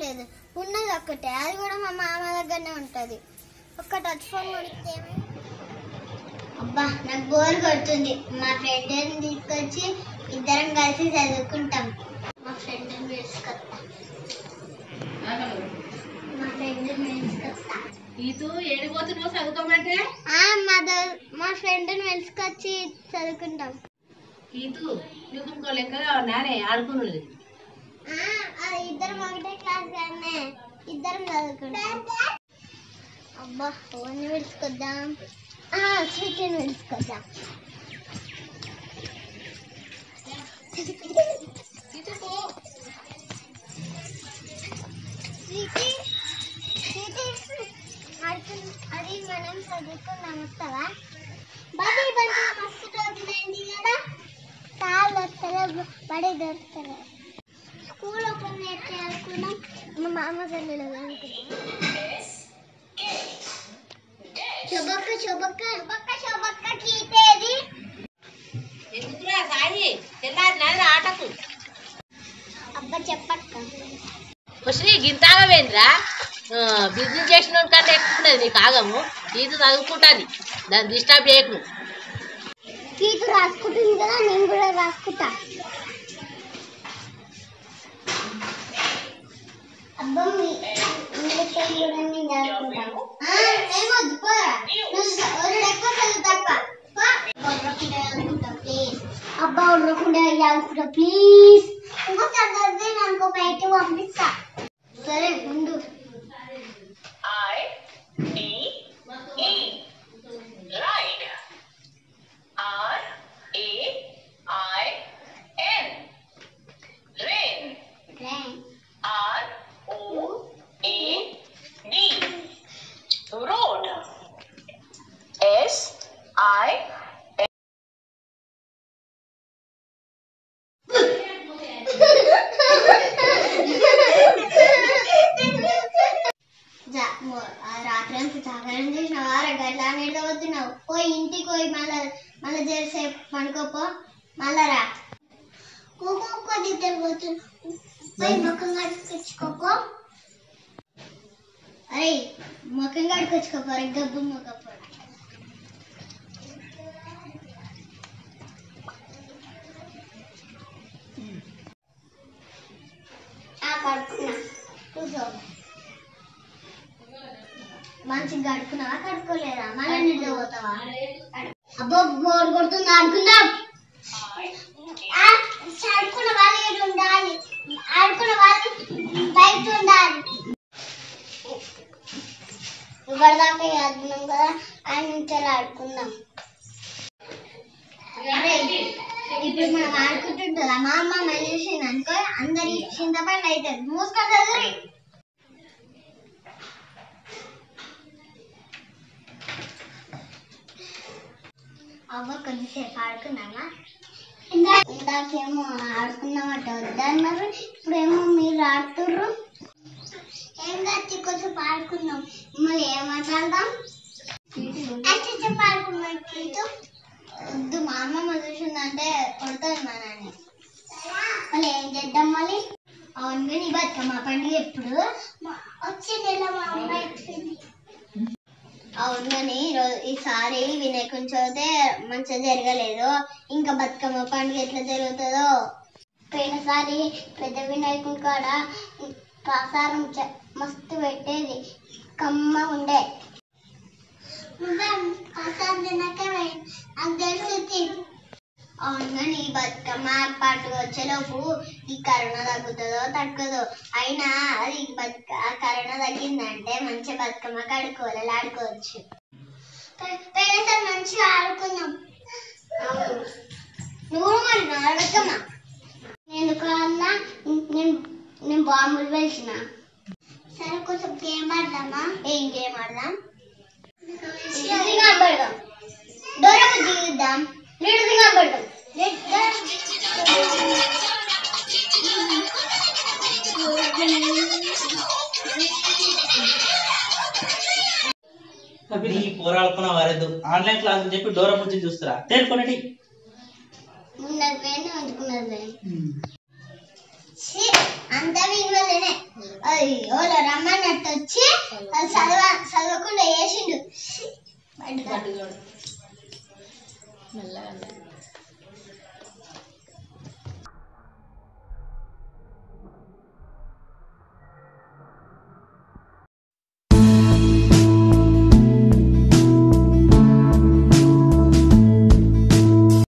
లేదు ఉన్నది ఒక్కటే అది కూడా మా మామ దగ్గరనే ఉంటది ఒక్క టచ్ ఫోన్ కొడితే అబ్బా నాకు బోర్ కొడుతుంది మా ఫ్రెండ్ తీసుకొచ్చి ఇద్దరం కలిసి చదువుకుంటాం మా ఫ్రెండ్ తీసుకొస్తా మా ఫ్రెండ్ తీసుకొస్తా ఈతు ఏడిపోతున్నావు చదువుకోమంటే ఆ, మా దో- మా ఫ్రెండ్ వెలుసుకొచ్చి చదువుకుంటాం ఈతు నీకు ఇంకో లెక్క కావాలనే ఆడుకున్నది ఆ, అది ఇద్దరం ఒకటే క్లాస్ కానీ ఇద్దరం చదువుకుంటాం అబ్బా ఓన్ని పిలుచుకొద్దాం స్వీట్ని పిలుచుకొద్దాం ఈతు పో స్వీటీ స్వీటీ ఆడుకుని అది మనం చదువుకుందాం వస్తావా బడి బండి మస్తు రోజులైంది కదా కాళ్ళు వస్తలేవు బడి దొరుకుతలేవు స్కూల్ ఓపెన్ చేస్తే అనుకున్నాం మా మామ గల్లీలో అనుకున్నాం శుభక్క శుభక్క శుభక్క శుభక్క గీతేది ఎందుకురా సాయి తెల్లారి నాది ఆటకు అబ్బా చెప్పక్క శ్రీ గింతాగవేంద్రా బిజినెస్ చేసిన కంటే ఎక్కువ ఉన్నది నీకు ఆగము ఈతు చదువుకుంటాది దాన్ని డిస్టర్బ్ చేయకు నువ్వు. గీత రాసుకుంటుంది కదా నేను కూడా రాసుకుంటా అబ్బా మీ ఇంగ్లీష్ కూడా నేను రాసుకుంటాను ఏమొద్దు పోరా నువ్వు ఎక్కువ చదువుతాప్ప ప్లీజ్ అబ్బా ఉడకుండా చదువుకుంటా ప్లీజ్ ఇంకోసారి చదివితే నేను ఇంకో బయట పంపిస్తా సరే ముందు I D E ride R A I N rain R O A D road S I జా- మొ- ఆ రాత్రంతా జాగరణ చేసినావు ఆరు గట్లా నిద్రపోతున్నావు పోయి ఇంటికి పోయి మళ్ళా మళ్ళా జరసేపు పనుకోపో మళ్ళా రా ఒక్కొక్క నిద్రపోతున్నావు పోయి ముఖం కడుకొచ్చుకోపో అరే ముఖం కడుకొచ్చుకోపో అరే గబ్బు ముఖపో ఆ కడుక్కున్నా కూర్చో మంచిగా కడుక్కున్నావా కడుక్కోలేదా మళ్ళీ నిద్ర పోతావా అబ్బో బోర్ కొడుతుంది ఆడుకుందాం ఆ, ఆడుకున్న వాళ్ళు ఈడ ఉండాలి ఆడుకున్న వాళ్ళు బయట ఉండాలి ఇప్పటిదాకా ఆడుకున్నాం కదా ఆయన నుంచి ఆడుకుందాం అరే, ఇప్పుడు మనం ఆడుకుంటుంటుందా మా అమ్మ మళ్ళీ చూసింది అనుకో అందరి చింతపండు అవుతుంది మూసుకొని చదువు అవ్వ కొద్దిసేపు ఆడుకున్నామా ఇందా ఇందాకేమో ఆడుకున్నామట వద్దన్నారు ఇప్పుడేమో మీరు ఆడుతుర్రు ఏం కత్తి కొంచెం ఆడుకున్నాం మళ్ళీ ఏం మాట్లాడదాం అచ్చచ్చ ఆడుకున్నాం చీటు వద్దు మా అమ్మమ్మ చూసిందంటే కొడుతుంది మా నాన్న మళ్ళీ ఏం చేద్దాం మళ్ళీ అవును కానీ బతుకమ్మ పండుగ ఎప్పుడు వచ్చే నెల మా అమ్మ చెప్పింది అవును కానీ ఈరో- ఈసారి వినాయకుని చవితే మంచిగా జరగలేదు ఇంకా బతుకమ్మ పండుగ ఎట్లా జరుగుతుందో పోయినసారి పెద్ద వినాయకుని కాడ ప్రసారం చ- మస్తు పెట్టేది కమ్మ ఉండే ప్రసాదం తిన్నాకే నాకు తెలిసి అవును కానీ బతుకమ్మ పండుగ వచ్చేలోపు ఈ కరోనా తగ్గుతుందో తగ్గదో అయినా అది బతుక ఆ కరోనా తగ్గిందంటే మంచిగా బతుకమ్మ కడుకోవాలి ఆడుకోవచ్చు పోయినసారి మంచిగా ఆడుకున్నాం అవును నువ్వు మరి నా బతుకమ్మ ఎందుకు అన్నా నేను నేను బాంబులు వేసిన సరే కొంచెం గేమ్ ఆడదామా ఏం గేమ్ ఆడదాం లీడింగ్ ఆడదాం డోరా దిగుదాం లీడింగ్ ఆడదాం నీ పోరాడుకున్న వారేదు ఆన్లైన్ క్లాస్ అని చెప్పి డోరా నుంచి చూస్తారా తేలుకొనటి ఉన్నది వేణు అందుకున్నది వేణు ఛీ, అంతా వీని వల్లనే అది ఎవరో రమ్మన్నట్టు వచ్చి అది చదవ చదవకుండా వేసిండు బయటకు మెల్లగా